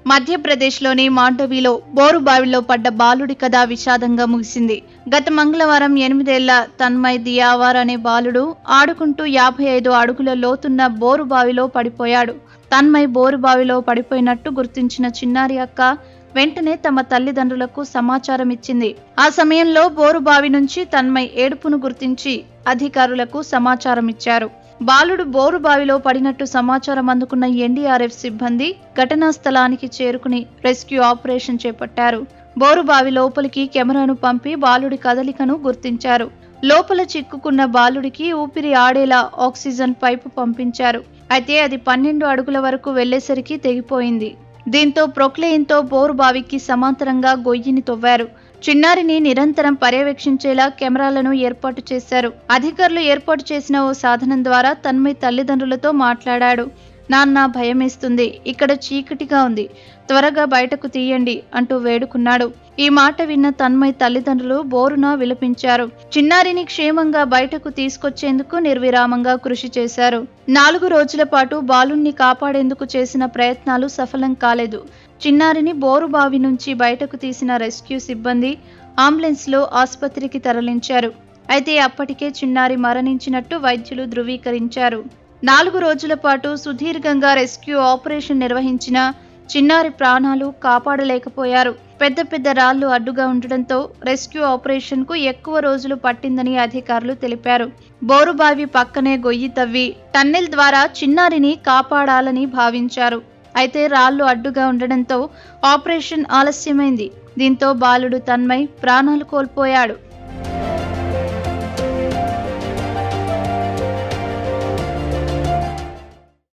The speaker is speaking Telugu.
మధ్యప్రదేశ్లోని మాండవిలో బోరు బావిలో పడ్డ బాలుడి కథ విషాదంగా ముగిసింది గత మంగళవారం ఎనిమిదేళ్ల తన్మయ్ దియావార్ అనే బాలుడు ఆడుకుంటూ యాభై ఐదు అడుగుల లోతున్న బోరు బావిలో పడిపోయాడు తన్మయ్ బోరు బావిలో పడిపోయినట్టు గుర్తించిన చిన్నారి అక్క వెంటనే తమ తల్లిదండ్రులకు సమాచారం ఇచ్చింది ఆ సమయంలో బోరు బావి నుంచి తన్మయ్ ఏడుపును గుర్తించి అధికారులకు సమాచారం ఇచ్చారు బాలుడు బోరు బావిలో పడినట్టు సమాచారం అందుకున్న ఎన్డీఆర్ఎఫ్ సిబ్బంది ఘటనా స్థలానికి చేరుకుని రెస్క్యూ ఆపరేషన్ చేపట్టారు బోరు బావి లోపలికి కెమెరాను పంపి బాలుడి కదలికను గుర్తించారు లోపల చిక్కుకున్న బాలుడికి ఊపిరి ఆడేలా ఆక్సిజన్ పైపు పంపించారు అయితే అది పన్నెండు అడుగుల వరకు వెళ్లేసరికి తెగిపోయింది దీంతో ప్రొక్లెయిన్తో బోరు బావికి సమాంతరంగా గొయ్యిని తవ్వారు చిన్నారిని నిరంతరం పర్యవేక్షించేలా కెమెరాలను ఏర్పాటు చేశారు అధికారులు ఏర్పాటు చేసిన ఓ సాధనం ద్వారా తన్మయ్ తల్లిదండ్రులతో మాట్లాడాడు నాన్న భయమేస్తుంది ఇక్కడ చీకటిగా ఉంది త్వరగా బయటకు తీయండి అంటూ వేడుకున్నాడు ఈ మాట విన్న తన్మయ్ తల్లిదండ్రులు బోరున విలపించారు చిన్నారిని క్షేమంగా బయటకు తీసుకొచ్చేందుకు నిర్విరామంగా కృషి చేశారు నాలుగు రోజుల పాటు బాలుణ్ణి కాపాడేందుకు చేసిన ప్రయత్నాలు సఫలం కాలేదు చిన్నారిని బోరు బావి నుంచి బయటకు తీసిన రెస్క్యూ సిబ్బంది అంబులెన్స్లో ఆసుపత్రికి తరలించారు అయితే అప్పటికే చిన్నారి మరణించినట్టు వైద్యులు ధృవీకరించారు నాలుగు రోజుల పాటు సుదీర్ఘంగా రెస్క్యూ ఆపరేషన్ నిర్వహించిన చిన్నారి ప్రాణాలు కాపాడలేకపోయారు పెద్ద పెద్ద రాళ్లు అడ్డుగా ఉండడంతో రెస్క్యూ ఆపరేషన్ కు ఎక్కువ రోజులు పట్టిందని అధికారులు తెలిపారు బోరుబావి పక్కనే గొయ్యి తవ్వి టన్నెల్ ద్వారా చిన్నారిని కాపాడాలని భావించారు అయితే రాళ్లు అడ్డుగా ఉండడంతో ఆపరేషన్ ఆలస్యమైంది దీంతో బాలుడు తన్మయ్ ప్రాణాలు కోల్పోయాడు